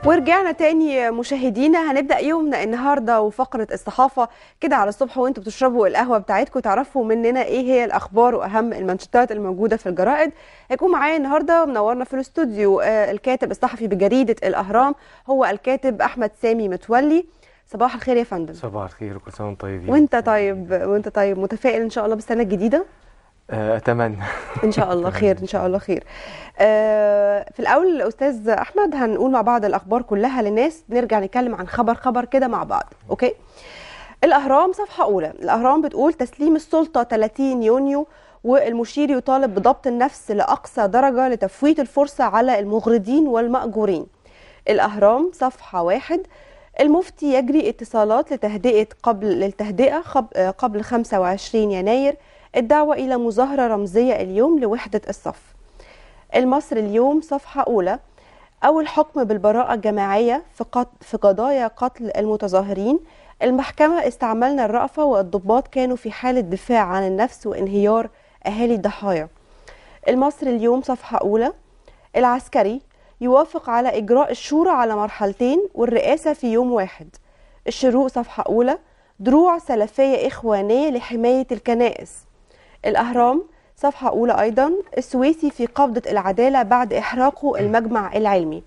ورجعنا تاني مشاهدينا هنبدا يومنا النهارده وفقره الصحافه كده على الصبح وانتوا بتشربوا القهوه بتاعتكم تعرفوا مننا ايه هي الاخبار واهم المانشيتات الموجوده في الجرائد هيكون معايا النهارده منورنا في الاستوديو آه، الكاتب الصحفي بجريده الاهرام هو الكاتب احمد سامي متولي صباح الخير يا فندم صباح الخير وكل سنه وانتم طيبين وانت طيب وانت طيب متفائل ان شاء الله بالسنه الجديده آه، اتمنى ان شاء الله خير ان شاء الله خير آه، في الاول استاذ احمد هنقول مع بعض الاخبار كلها للناس نرجع نتكلم عن خبر خبر كده مع بعض اوكي الاهرام صفحه اولى الاهرام بتقول تسليم السلطه 30 يونيو والمشير يطالب بضبط النفس لاقصى درجه لتفويت الفرصه على المغردين والماجورين الاهرام صفحه واحد المفتي يجري اتصالات لتهدئه قبل للتهدئه خب- آه، قبل 25 يناير الدعوة إلى مظاهرة رمزية اليوم لوحدة الصف المصر اليوم صفحة أولى أول حكم بالبراءة الجماعية في, قط... في قضايا قتل المتظاهرين المحكمة استعملنا الرأفة والضباط كانوا في حالة دفاع عن النفس وانهيار أهالي الضحايا المصر اليوم صفحة أولى العسكري يوافق على إجراء الشورى على مرحلتين والرئاسة في يوم واحد الشروق صفحة أولى دروع سلفية إخوانية لحماية الكنائس الأهرام صفحة أولى أيضا السويسي في قبضة العدالة بعد إحراقه المجمع العلمي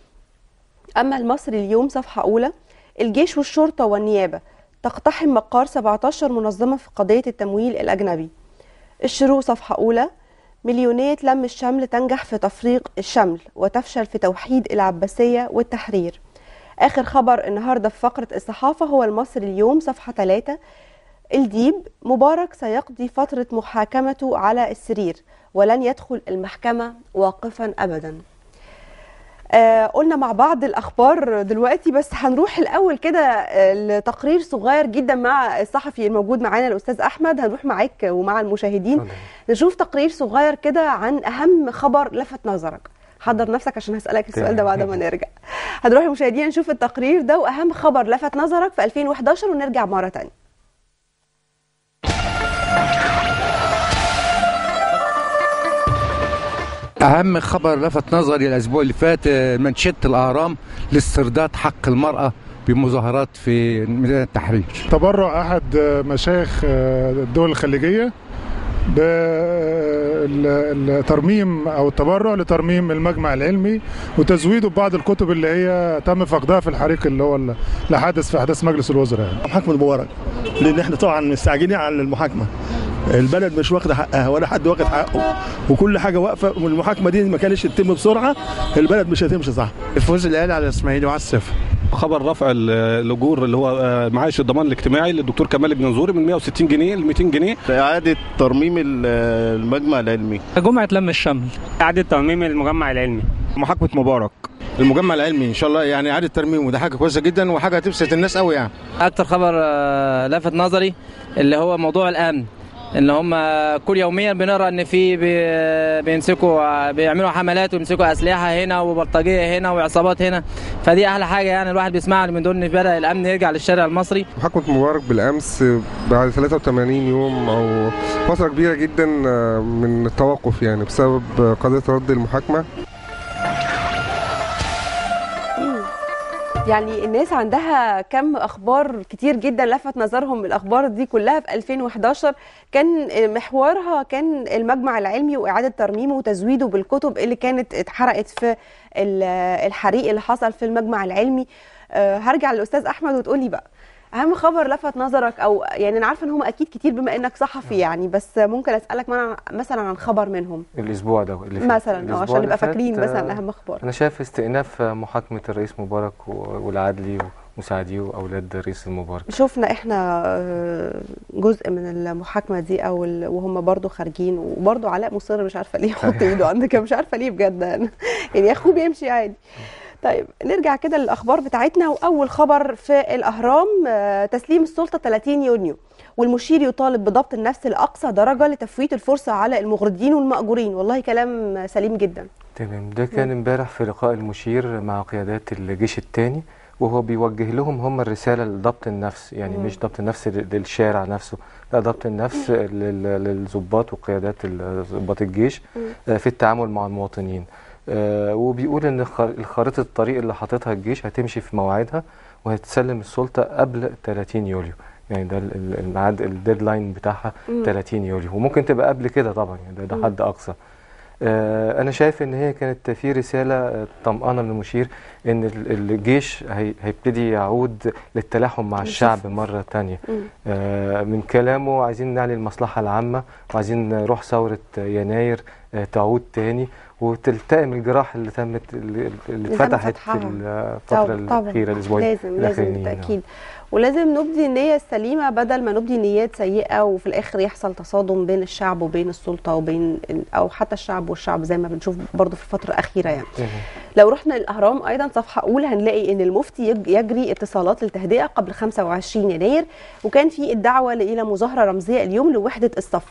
أما المصري اليوم صفحة أولى الجيش والشرطة والنيابة تقتحم مقار 17 منظمة في قضية التمويل الأجنبي الشروق صفحة أولى مليونية لم الشمل تنجح في تفريق الشمل وتفشل في توحيد العباسية والتحرير آخر خبر النهاردة في فقرة الصحافة هو المصري اليوم صفحة 3 الديب مبارك سيقضي فترة محاكمته على السرير ولن يدخل المحكمة واقفا أبدا آه قلنا مع بعض الأخبار دلوقتي بس هنروح الأول كده آه، لتقرير صغير جدا مع الصحفي الموجود معانا الأستاذ أحمد هنروح معاك ومع المشاهدين اتفضل. نشوف تقرير صغير كده عن أهم خبر لفت نظرك حضر نفسك عشان هسألك السؤال ده بعد ما نرجع هنروح المشاهدين نشوف التقرير ده وأهم خبر لفت نظرك في 2011 ونرجع مرة تانية أهم خبر لفت نظري الأسبوع اللي فات آه، منشدة الأهرام لاسترداد حق المرأة بمظاهرات في ميدان التحرير تبرع احد مشايخ الدول الخليجيه بالترميم او التبرع لترميم المجمع العلمي وتزويده ببعض الكتب اللي هي تم فقدها في الحريق اللي هو اللي حدث في احداث مجلس الوزراء يعني. محاكمة مبارك لان احنا طبعا مستعجلين على المحاكمه البلد مش واخده حقها ولا حد واخد حقه وكل حاجه واقفه والمحاكمه دي ما كانتش تتم بسرعه البلد مش هتمشي صح الفوز الآلي على إسماعيل وعلى الصفر خبر رفع ال- الاجور اللي هو آه، معاش الضمان الاجتماعي للدكتور كمال الجنزوري من 160 جنيه ل 200 جنيه إعادة ترميم ال- المجمع العلمي جمعة لم الشمل إعادة ترميم المجمع العلمي محاكمة مبارك المجمع العلمي ان شاء الله يعني اعاده ترميم وده حاجه كويسه جدا وحاجه هتبسط الناس قوي يعني أكتر خبر آه، لفت نظري اللي هو موضوع الأمن ان هم كل يوميا بنقرا ان في بي- بيمسكوا بيعملوا حملات ويمسكوا اسلحه هنا وبلطجيه هنا وعصابات هنا فدي احلى حاجه يعني الواحد بيسمعها من دول ان بدا الامن يرجع للشارع المصري محاكمة مبارك بالأمس بعد 83 يوم أو فترة كبيرة جدا من التوقف يعني بسبب قضية رد المحاكمة يعني الناس عندها كم اخبار كتير جدا لفت نظرهم الاخبار دي كلها في 2011 كان محورها كان المجمع العلمي واعاده ترميمه وتزويده بالكتب اللي كانت اتحرقت في ال- الحريق اللي حصل في المجمع العلمي أه هرجع للاستاذ احمد وتقولي بقى اهم خبر لفت نظرك او يعني انا عارفه ان هم اكيد كتير بما انك صحفي يعني بس ممكن اسالك منا- مثلا عن خبر منهم الاسبوع ده اللي فات. مثلا اه الأسبوع عشان اللي نبقى فات، فاكرين آه، مثلا اهم اخبار انا شايف استئناف محاكمه الرئيس مبارك و- والعدلي ومساعديه واولاد الرئيس المبارك شفنا احنا آه، جزء من المحاكمه دي او ال- وهم برضو خارجين وبرضو علاء مصر مش عارفه ليه يحط ايده عندك مش عارفه ليه بجد يعني يعني اخوه بيمشي عادي طيب نرجع كده للاخبار بتاعتنا واول خبر في الاهرام آه، تسليم السلطه 30 يونيو والمشير يطالب بضبط النفس لاقصى درجه لتفويت الفرصه على المغردين والمأجورين والله كلام سليم جدا تمام ده كان امبارح في لقاء المشير مع قيادات الجيش الثاني وهو بيوجه لهم هم الرسالة لضبط النفس يعني مم. مش ضبط النفس لل- للشارع نفسه لا ضبط النفس لل- للضباط وقيادات ال- ضباط الجيش مم. آه، في التعامل مع المواطنين آه، وبيقول ان خر- خريطه الطريق اللي حاططها الجيش هتمشي في موعدها وهتسلم السلطه قبل 30 يوليو يعني ده ال- ال- الميعاد الديدلاين بتاعها مم. 30 يوليو وممكن تبقى قبل كده طبعا يعني ده, مم. ده حد اقصى آه، انا شايف ان هي كانت في رساله آه، طمأنه من المشير ان ال- الجيش هي- هيبتدي يعود للتلاحم مع الشعب مره تانية مم. آه، من كلامه عايزين نعلي المصلحه العامه وعايزين روح ثوره يناير آه، تعود تاني وتلتئم الجراح اللي تمت اللي اللي تم اتفتحت في فتحها. الفتره طبعا- طبعا. الاخيره الاسبوعين لازم لازم الاخرانيين بالتاكيد ولازم نبدي النية السليمة بدل ما نبدي نيات سيئة وفي الآخر يحصل تصادم بين الشعب وبين السلطة وبين ال- أو حتى الشعب والشعب زي ما بنشوف برضو في الفترة الأخيرة يعني آه. لو رحنا الأهرام أيضا صفحة أولى هنلاقي إن المفتي يج- يجري اتصالات للتهدئة قبل 25 يناير وكان في الدعوة إلى مظاهرة رمزية اليوم لوحدة الصف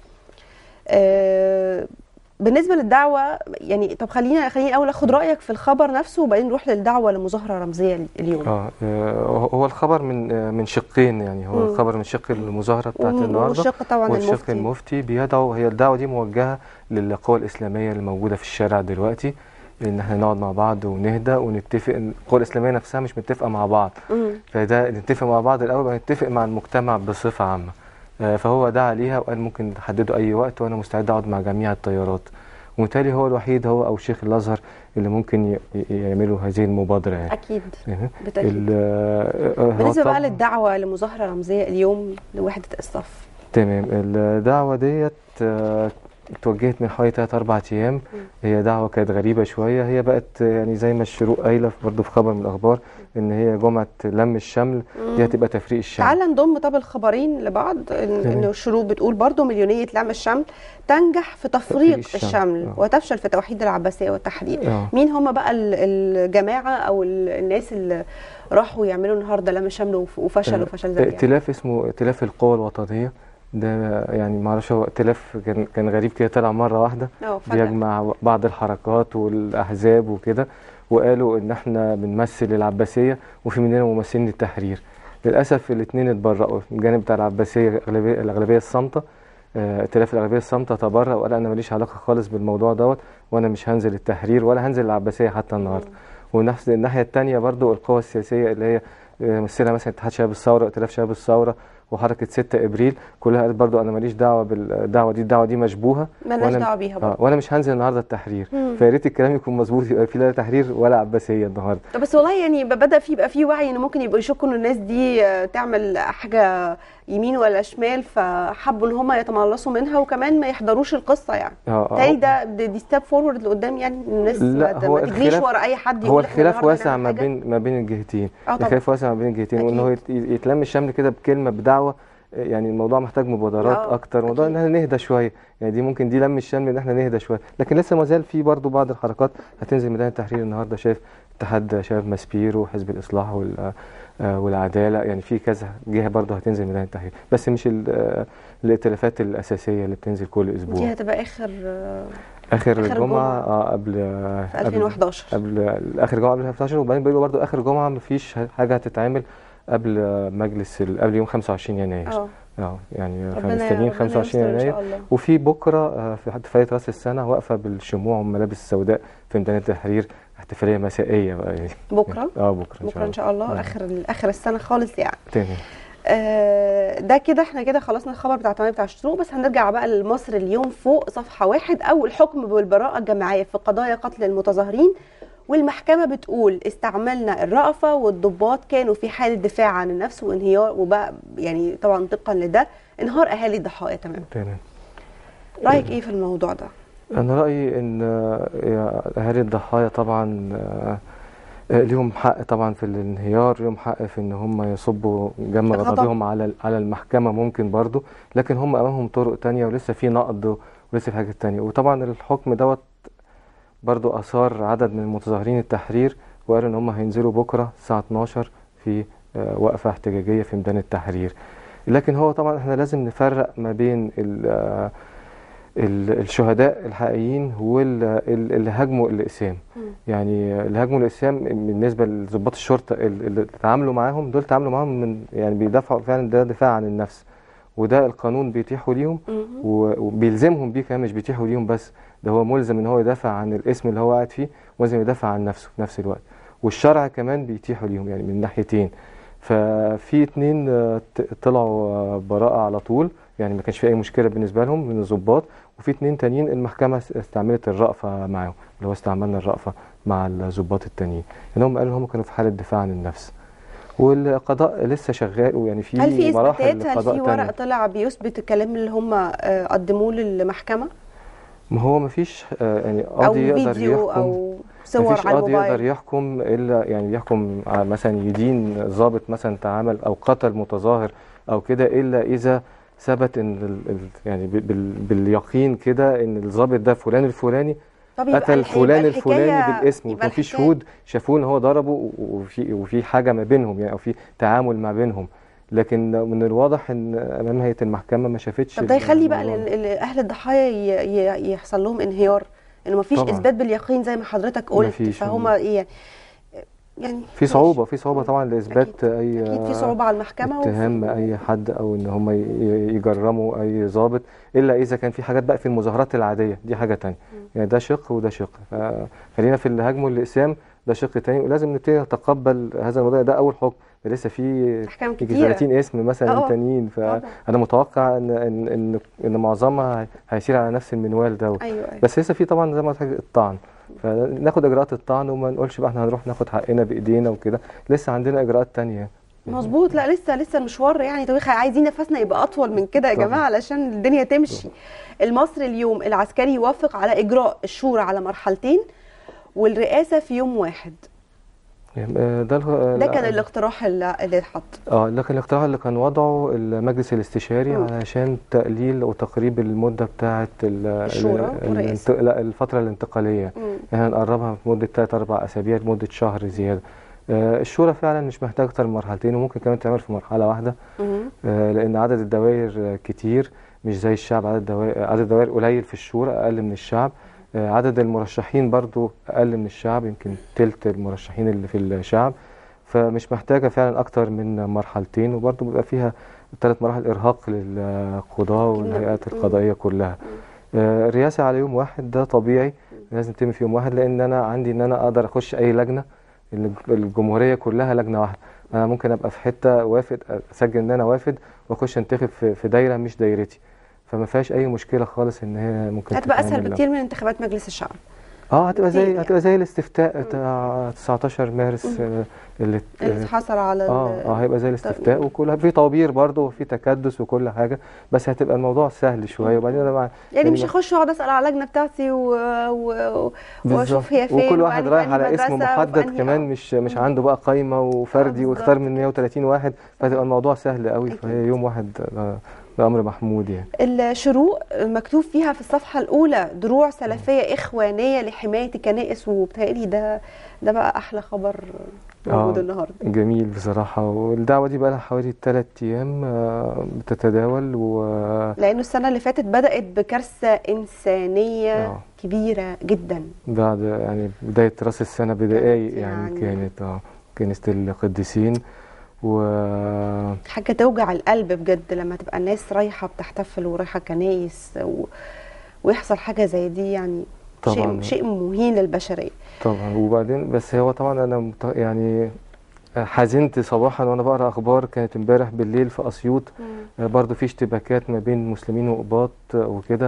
آه، بالنسبة للدعوة يعني طب خلينا خلينا الأول أخد رأيك في الخبر نفسه وبعدين نروح للدعوة لمظاهرة رمزية اليوم اه آه، هو الخبر من آه، من شقين يعني هو مم. الخبر من شق المظاهره بتاعت وم- النهارده والشق طبعاً والشق المفتي. المفتي بيدعو هي الدعوه دي موجهه للقوى الاسلاميه اللي موجوده في الشارع دلوقتي ان احنا نقعد مع بعض ونهدى ونتفق إن القوى الاسلاميه نفسها مش متفقه مع بعض مم. فده نتفق مع بعض الاول ونتفق مع المجتمع بصفه عامه آه، فهو دعا ليها وقال ممكن تحددوا اي وقت وانا مستعد اقعد مع جميع التيارات وبالتالي هو الوحيد هو او شيخ الازهر اللي ممكن ي- ي- يعملوا هذه المبادره يعني أكيد مهم. بالتأكيد. ال- آه، آه، هو بالنسبة بقى طبعاً- للدعوة لمظاهرة رمزية اليوم لوحدة الصف تمام الدعوة ديت آه، اتوجهت من حوالي 3 4 ايام هي دعوة كانت غريبة شوية هي بقت آه، يعني زي ما الشروق قايلة برضه في خبر من الاخبار ان هي جمعة لم الشمل مم. دي هتبقى تفريق الشمل تعال نضم طب الخبرين لبعض إن تمام. إنه الشروق بتقول برضو مليونية لم الشمل تنجح في تفريق الشمل. الشمل آه. وتفشل في توحيد العباسية والتحرير آه. مين هم بقى ال- الجماعة أو ال- الناس اللي راحوا يعملوا النهاردة لم الشمل وف- وفشلوا فشل ذريع ائتلاف اسمه ائتلاف القوى الوطنيه ده يعني ما اعرفش هو ائتلاف كان كان غريب كده طلع مره واحده اه فجأة. بيجمع بعض الحركات والاحزاب وكده وقالوا ان احنا بنمثل العباسيه وفي مننا ممثلين للتحرير للاسف الاثنين اتبرأوا الجانب بتاع العباسيه الاغلبيه الاغلبيه الصامته آه، ائتلاف الاغلبيه الصامته تبرأ وقال انا ماليش علاقه خالص بالموضوع دوت وانا مش هنزل التحرير ولا هنزل العباسيه حتى النهارده ونفس الناحيه الثانيه برضو القوى السياسيه اللي هي آه، مثلها مثلا اتحاد شباب الثوره ائتلاف شباب الثوره وحركه 6 ابريل كلها قالت برضو انا ماليش دعوه بالدعوه دي الدعوه دي مشبوهه ملناش وأنا- دعوة بيها آه برضو. وانا مش هنزل النهارده التحرير مم. فيا ريت الكلام يكون مظبوط يبقى في لا تحرير ولا عباسيه النهارده طب بس والله يعني بدا في يبقى في وعي ان ممكن يبقوا يشكوا ان الناس دي آه، تعمل حاجه يمين ولا شمال فحبوا ان هم يتملصوا منها وكمان ما يحضروش القصه يعني آه، آه. تاني ده ده- دي ستيب فورورد لقدام يعني إن الناس لا ما, هو ما تجريش الخلاف ورا اي حد هو يقول إحنا الخلاف النهاردة واسع نعمل ما حاجة. بين ما بين الجهتين آه طبعاً. الخلاف واسع ما بين الجهتين وان هو يت- يتلم الشمل كده بكلمه بدعوه يعني الموضوع محتاج مبادرات آه، اكتر موضوع ان احنا نهدى شويه يعني دي ممكن دي لم الشمل ان احنا نهدى شويه لكن لسه ما زال في برضه بعض الحركات هتنزل ميدان التحرير النهارده شايف اتحاد شباب ماسبير وحزب الاصلاح وال آه، والعداله يعني في كذا جهه برضه هتنزل ميدان التحرير بس مش ال- آه، الائتلافات الاساسيه اللي بتنزل كل اسبوع دي هتبقى اخر آه، اخر آخر الجمعه جمعة. اه قبل آه، في قبل- 2011. قبل اخر جمعه قبل 2011 وبعدين بيقولوا برضو اخر جمعه مفيش حاجه هتتعمل قبل آه، مجلس ال- قبل يوم 25 يناير اه اه يعني ربنا- فمستنيين ربنا 25 يستر إن شاء يناير الله. وفي بكره آه، في حد فايت راس السنه واقفه بالشموع والملابس السوداء في ميدان التحرير احتفاليه مسائيه بقى يعني بكره اه بكره ان شاء بكره الله ان شاء الله آه. اخر اخر السنه خالص يعني تمام آه، ده كده احنا كده خلصنا الخبر بتاع التمام بتاع الشروق بس هنرجع بقى لمصر اليوم فوق صفحه واحد اول حكم بالبراءه الجماعيه في قضايا قتل المتظاهرين والمحكمه بتقول استعملنا الرأفه والضباط كانوا في حاله دفاع عن النفس وانهيار وبقى يعني طبعا طبقا لده انهار اهالي الضحايا تمام تمام رايك ايه في الموضوع ده؟ انا رايي ان آه، اهالي الضحايا طبعا آه، آه، ليهم حق طبعا في الانهيار ليهم حق في ان هم يصبوا جم غضب. غضبهم على على المحكمه ممكن برضو لكن هم امامهم طرق تانية ولسه في نقد ولسه في حاجات تانية وطبعا الحكم دوت برضو اثار عدد من متظاهرين التحرير وقالوا ان هم هينزلوا بكره الساعه 12 في آه، وقفه احتجاجيه في ميدان التحرير لكن هو طبعا احنا لازم نفرق ما بين ال- آه، ال- الشهداء الحقيقيين واللي هاجموا الاقسام يعني اللي هاجموا الاقسام بالنسبه لضباط الشرطه ال- اللي تعاملوا معاهم دول تعاملوا معاهم من يعني بيدافعوا فعلا ده دفاع عن النفس وده القانون بيتيحوا ليهم و- وبيلزمهم بيه كمان مش بيتيحوا ليهم بس ده هو ملزم ان هو يدافع عن الاسم اللي هو قاعد فيه ولازم يدافع عن نفسه في نفس الوقت والشرع كمان بيتيحوا ليهم يعني من ناحيتين ففي اتنين آه، ت- طلعوا آه، براءة على طول يعني ما كانش في اي مشكله بالنسبه لهم من الضباط وفي اتنين تانيين المحكمه س- استعملت الرأفه معاهم اللي هو استعملنا الرأفه مع الضباط التانيين ان هم قالوا هم كانوا في حاله دفاع عن النفس والقضاء لسه شغال ويعني في هل في مراحل اثباتات هل قضاء في تانية. ورق طلع بيثبت الكلام اللي هم آه، قدموه للمحكمه ما هو ما فيش يعني او قاضي يقدر فيديو يحكم او صور مفيش على قاضي يقدر الموبايل يحكم الا يعني يحكم على- مثلا يدين ضابط مثلا تعامل او قتل متظاهر او كده الا اذا ثبت ان ال ال يعني بال- بال باليقين كده ان الضابط ده فلان الفلاني طب يبقى قتل الح- فلان يبقى الفلاني الحكاية- بالاسم يبقى وكان في الحكاية- شهود شافوه ان هو ضربه و- وفي وفي حاجه ما بينهم يعني او في تعامل ما بينهم لكن من الواضح ان امام هيئه المحكمه ما شافتش طب ده يخلي بقى الموضوع ده. ال- ال- اهل الضحايا ي- ي- يحصل لهم انهيار انه مفيش طبعاً. اثبات باليقين زي ما حضرتك قلت مفيش فهم والله. ايه يعني في صعوبه في صعوبه طبعا لاثبات اي اكيد في صعوبه على المحكمه وفي- اتهام اي حد او ان هم ي- يجرموا اي ضابط الا اذا كان في حاجات بقى في المظاهرات العاديه دي حاجه تانية يعني ده شق وده شق فخلينا في الهجم والاقسام ده شق تاني ولازم نبتدي نتقبل هذا الموضوع ده اول حكم ده لسه في احكام يجي كتيره 30 اسم مثلا اه. تانيين فانا متوقع ان ان ان, إن معظمها هي- هيسير على نفس المنوال ده ايوه ايوه بس لسه في طبعا زي ما قلت لك الطعن فناخد اجراءات الطعن وما نقولش بقى احنا هنروح ناخد حقنا بايدينا وكده لسه عندنا اجراءات تانية مظبوط لا لسه لسه المشوار يعني طب عايزين نفسنا يبقى اطول من كده يا طبعاً. جماعه علشان الدنيا تمشي المصري اليوم العسكري يوافق على اجراء الشورى على مرحلتين والرئاسه في يوم واحد يعني، آه، ده الغ- ده لا- كان الاقتراح اللي اللي اتحط اه لكن الاقتراح اللي كان وضعه المجلس الاستشاري مم. علشان تقليل وتقريب المده بتاعه ال- الشورى ال- والرئاسة. الانت- لا الفتره الانتقاليه مم. احنا نقربها في مده 3 4 اسابيع لمده شهر زياده آه، الشورى فعلا مش محتاج اكتر من مرحلتين وممكن كمان تعمل في مرحله واحده مم. آه، لان عدد الدوائر آه، كتير مش زي الشعب عدد الدوائر عدد الدوائر قليل في الشورى اقل من الشعب آه، عدد المرشحين برضو اقل من الشعب يمكن تلت المرشحين اللي في الشعب فمش محتاجه فعلا اكتر من مرحلتين وبرضو بيبقى فيها ثلاث مراحل ارهاق للقضاه والهيئات القضائيه كلها آه، الرئاسه على يوم واحد ده طبيعي لازم تتم في يوم واحد لان انا عندي ان انا اقدر اخش اي لجنه الج- الجمهوريه كلها لجنه واحده انا ممكن ابقى في حته وافد اسجل ان انا وافد واخش انتخب في في دايره مش دايرتي فما فيهاش اي مشكله خالص ان هي ممكن هتبقى اسهل تتعمل. بكتير من انتخابات مجلس الشعب اه هتبقى كتير زي يعني. هتبقى زي الاستفتاء بتاع 19 مارس آه، اللي اللي حصل على اه ال- اه هيبقى زي الاستفتاء وكلها في طوابير برضه وفي تكدس وكل حاجه بس هتبقى الموضوع سهل شويه وبعدين انا مع يعني مش ما- هخش واقعد اسال على اللجنه بتاعتي و... و... بالظبط. واشوف هي فين وكل واحد وأنهي- رايح في على أنهي اسم مدرسة محدد وفي أنهي- كمان مش مش عنده بقى قايمه وفردي ويختار من 130 واحد فهتبقى الموضوع سهل قوي فهي يوم واحد ده, ده امر محمود يعني الشروق مكتوب فيها في الصفحة الأولى دروع سلفية إخوانية لحماية الكنائس وبالتالي ده ده بقى أحلى خبر موجود آه، النهاردة جميل بصراحه والدعوه دي بقى لها حوالي 3 ايام آه، بتتداول و لأنه السنة اللي فاتت بدأت بكارثة إنسانية آه. كبيرة جدا بعد يعني بدايه راس السنه بدقايق كانت يعني, يعني- كانت اه كنيسه القديسين و حاجة توجع القلب بجد لما تبقى الناس رايحة بتحتفل ورايحة كنايس و... ويحصل حاجة زي دي يعني شيء طبعاً. شيء مهين للبشرية طبعا وبعدين بس هو طبعا انا مت- يعني حزنت صباحا وانا بقرا اخبار كانت امبارح بالليل في اسيوط آه، برضو في اشتباكات ما بين مسلمين وقباط آه، وكده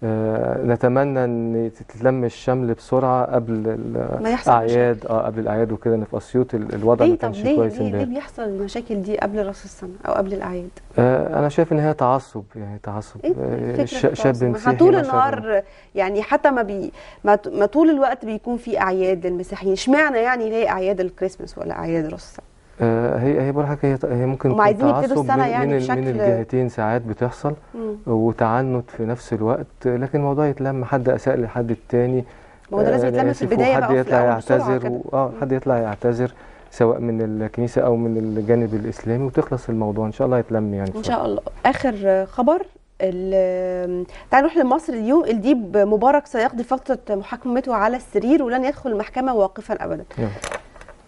آه، نتمنى ان تتلم الشمل بسرعه قبل ما يحصل الاعياد اه قبل الاعياد وكده ان في اسيوط ال- الوضع ليه ما طب كانش ليه كويس ليه, ليه امبارح بيحصل المشاكل دي قبل راس السنة أو قبل الأعياد؟ آه، انا شايف ان هي تعصب يعني تعصب ايه آه، الفكرة ش- في شاب التواصل؟ ما مسيحي طول مثلاً. النهار يعني حتى ما بي ما, ط- ما طول الوقت بيكون في اعياد للمسيحيين اشمعنى يعني ليه اعياد الكريسماس ولا اعياد راس السنه آه، هي هي بقول حاجه هي هي ممكن هم تكون عايزين يبتدوا تعصب السنة من, يعني من, ال- بشكل- من الجهتين ساعات بتحصل مم. وتعنت في نفس الوقت لكن الموضوع يتلم حد اساء لحد التاني ما هو ده لازم آه، يتلم أنا في آسف، البداية وحد بقى وفي يطلع الأول بسرعة يعتذر كده. و... اه حد يطلع يعتذر سواء من الكنيسه او من الجانب الاسلامي وتخلص الموضوع ان شاء الله يتلم يعني ان شاء الله اخر خبر ال- تعالوا نروح لمصر اليوم الديب مبارك سيقضي فتره محاكمته على السرير ولن يدخل المحكمه واقفا ابدا يلا.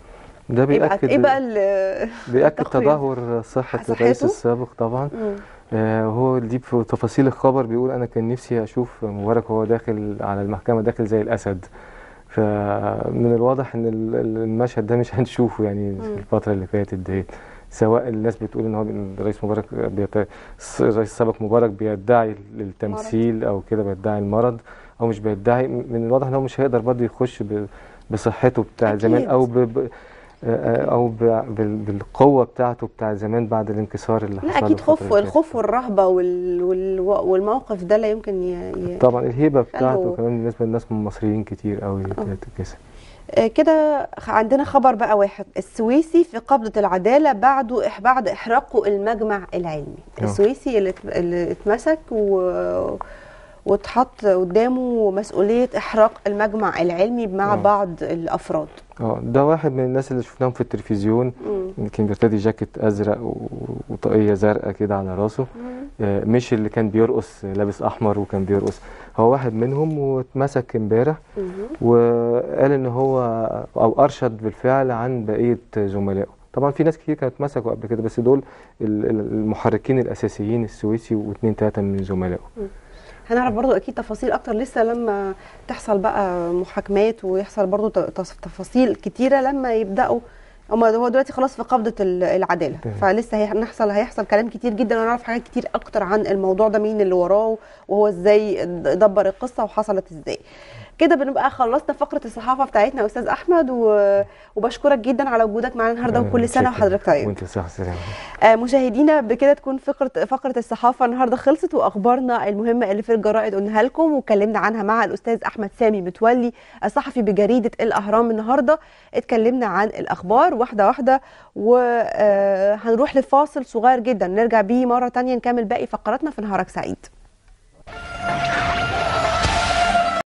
ده ايه بقى بيأكد ايه بقى ال- بيأكد التقرير؟ تدهور صحة صحته؟ الرئيس السابق طبعا مم. آه، وهو دي في تفاصيل الخبر بيقول انا كان نفسي اشوف مبارك وهو داخل على المحكمه داخل زي الاسد فمن الواضح ان ال- ال- المشهد ده مش هنشوفه يعني في الفتره اللي فاتت ديت سواء الناس بتقول ان هو إن الرئيس مبارك بيت... الرئيس السابق مبارك بيدعي التمثيل او كده بيدعي المرض او مش بيدعي من الواضح ان هو مش هيقدر برضه يخش ب... بصحته بتاع زمان أكيد. او ب... ب... آه، او ب... بال... بالقوه بتاعته بتاع زمان بعد الانكسار اللي حصل لا له اكيد الفترة خوف اللي فاتت. الخوف والرهبه وال... وال... والموقف ده لا يمكن ي... ي... طبعا الهيبه بتاعته خلوا- كمان بالنسبه للناس من المصريين كتير قوي تتكسر آه، كده خ- عندنا خبر بقى واحد السويسي في قبضة العدالة بعده إح- بعد إحراقه المجمع العلمي آه. السويسي اللي ات- اللي اتمسك و... واتحط قدامه مسؤولية إحراق المجمع العلمي مع آه. بعض الأفراد اه ده واحد من الناس اللي شفناهم في التلفزيون مم. كان بيرتدي جاكيت ازرق و- وطاقيه زرقاء كده على راسه آه، مش اللي كان بيرقص لابس احمر وكان بيرقص هو واحد منهم واتمسك امبارح مهم. وقال ان هو او ارشد بالفعل عن بقيه زملائه طبعا في ناس كتير كانت اتمسكوا قبل كده بس دول ال- ال- المحركين الاساسيين السويسي واثنين ثلاثه من زملائه هنعرف برضو أكيد تفاصيل أكتر لسه لما تحصل بقى محاكمات ويحصل برضو ت- تص- تفاصيل كتيرة لما يبدأوا هما هو دلوقتي خلاص في قبضة ال- العدالة تمام. فلسه هيحصل هيحصل كلام كتير جدا ونعرف حاجات كتير أكتر عن الموضوع ده مين اللي وراه وهو ازاي دبر القصة وحصلت ازاي كده بنبقى خلصنا فقرة الصحافة بتاعتنا يا أستاذ أحمد و... وبشكرك جدا على وجودك معانا النهاردة أنا وكل سنة متشكر. وحضرتك طيب وانت صح سلام آه، مشاهدينا بكده تكون فقرة فقرة الصحافة النهاردة خلصت وأخبارنا المهمة اللي في الجرائد قلناها لكم واتكلمنا عنها مع الأستاذ أحمد سامي متولي الصحفي بجريدة الأهرام النهاردة اتكلمنا عن الأخبار واحدة واحدة وهنروح لفاصل صغير جدا نرجع بيه مرة تانية نكمل باقي فقراتنا في نهارك سعيد